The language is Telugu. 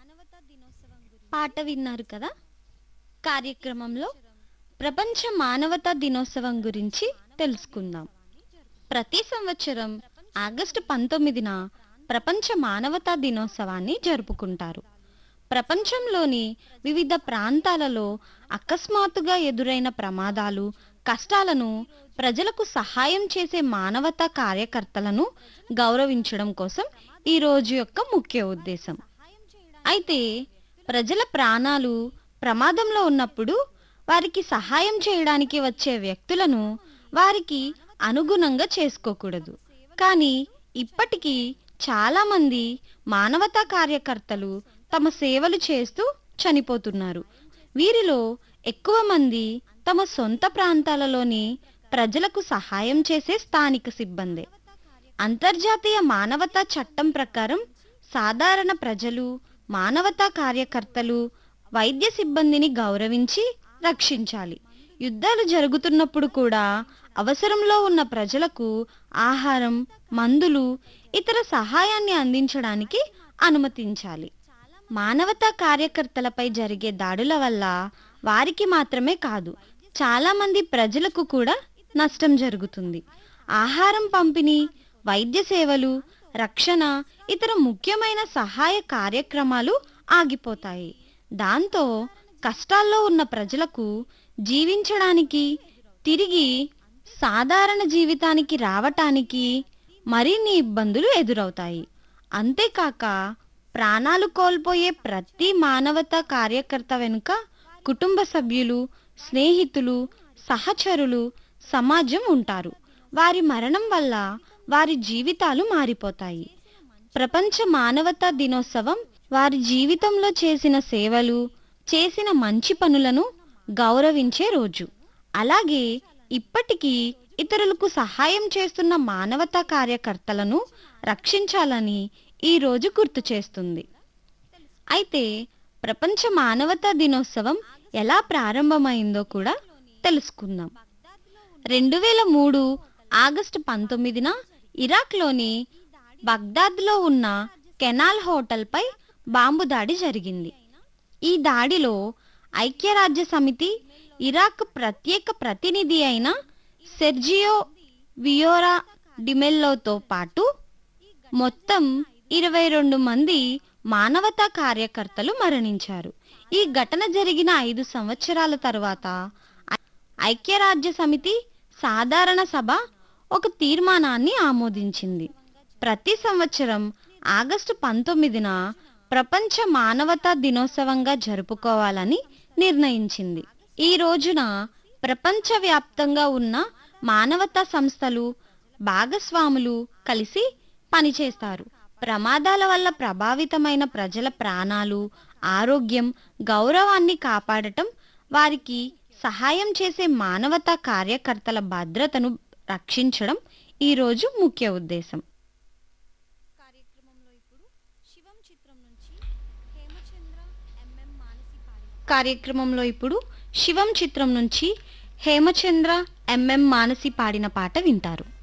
పాట విన్నారు కదా కార్యక్రమంలో ప్రపంచ మానవతా దినోత్సవం గురించి తెలుసుకుందాం ప్రతి సంవత్సరం ఆగస్టు పంతొమ్మిదిన ప్రపంచ మానవతా దినోత్సవాన్ని జరుపుకుంటారు ప్రపంచంలోని వివిధ ప్రాంతాలలో అకస్మాత్తుగా ఎదురైన ప్రమాదాలు కష్టాలను ప్రజలకు సహాయం చేసే మానవతా కార్యకర్తలను గౌరవించడం కోసం ఈ రోజు యొక్క ముఖ్య ఉద్దేశం అయితే ప్రజల ప్రాణాలు ప్రమాదంలో ఉన్నప్పుడు వారికి సహాయం చేయడానికి వచ్చే వ్యక్తులను వారికి అనుగుణంగా చేసుకోకూడదు కానీ ఇప్పటికీ చాలా మంది మానవతా కార్యకర్తలు తమ సేవలు చేస్తూ చనిపోతున్నారు వీరిలో ఎక్కువ మంది తమ సొంత ప్రాంతాలలోని ప్రజలకు సహాయం చేసే స్థానిక సిబ్బందే అంతర్జాతీయ మానవతా చట్టం ప్రకారం సాధారణ ప్రజలు మానవతా కార్యకర్తలు వైద్య సిబ్బందిని గౌరవించి రక్షించాలి యుద్ధాలు జరుగుతున్నప్పుడు కూడా అవసరంలో ఉన్న ప్రజలకు ఆహారం మందులు ఇతర సహాయాన్ని అందించడానికి అనుమతించాలి మానవతా కార్యకర్తలపై జరిగే దాడుల వల్ల వారికి మాత్రమే కాదు చాలా మంది ప్రజలకు కూడా నష్టం జరుగుతుంది ఆహారం పంపిణీ వైద్య సేవలు రక్షణ ఇతర ముఖ్యమైన సహాయ కార్యక్రమాలు ఆగిపోతాయి దాంతో కష్టాల్లో ఉన్న ప్రజలకు జీవించడానికి తిరిగి సాధారణ జీవితానికి రావటానికి మరిన్ని ఇబ్బందులు ఎదురవుతాయి అంతేకాక ప్రాణాలు కోల్పోయే ప్రతి మానవతా కార్యకర్త వెనుక కుటుంబ సభ్యులు స్నేహితులు సహచరులు సమాజం ఉంటారు వారి మరణం వల్ల వారి జీవితాలు మారిపోతాయి ప్రపంచ మానవతా దినోత్సవం వారి జీవితంలో చేసిన సేవలు చేసిన మంచి పనులను గౌరవించే రోజు అలాగే ఇప్పటికీ ఇతరులకు సహాయం చేస్తున్న మానవతా కార్యకర్తలను రక్షించాలని ఈ రోజు గుర్తు చేస్తుంది అయితే ప్రపంచ మానవతా దినోత్సవం ఎలా ప్రారంభమైందో కూడా తెలుసుకుందాం రెండు వేల మూడు ఆగస్టు పంతొమ్మిదిన ఇరాక్లోని బగ్దాద్లో ఉన్న కెనాల్ హోటల్పై బాంబు దాడి జరిగింది ఈ దాడిలో ఐక్యరాజ్య సమితి ఇరాక్ ప్రత్యేక ప్రతినిధి అయిన సెర్జియో వియోరా డిమెల్లోతో పాటు మొత్తం ఇరవై రెండు మంది మానవతా కార్యకర్తలు మరణించారు ఈ ఘటన జరిగిన ఐదు సంవత్సరాల తర్వాత ఐ- ఐక్యరాజ్య సమితి సాధారణ సభ ఒక తీర్మానాన్ని ఆమోదించింది ప్రతి సంవత్సరం ఆగస్టు పంతొమ్మిదిన ప్రపంచ మానవతా దినోత్సవంగా జరుపుకోవాలని నిర్ణయించింది ఈ రోజున ప్రపంచవ్యాప్తంగా ఉన్న మానవతా సంస్థలు భాగస్వాములు కలిసి పనిచేస్తారు ప్రమాదాల వల్ల ప్రభావితమైన ప్రజల ప్రాణాలు ఆరోగ్యం గౌరవాన్ని కాపాడటం వారికి సహాయం చేసే మానవతా కార్యకర్తల భద్రతను రక్షించడం ఈ రోజు ముఖ్య ఉద్దేశం కార్యక్రమంలో ఇప్పుడు శివం చిత్రం నుంచి హేమచంద్ర ఎంఎం మానసి కార్యక్రమంలో ఇప్పుడు శివం చిత్రం నుంచి హేమచంద్ర ఎంఎం మానసి పాడిన పాట వింటారు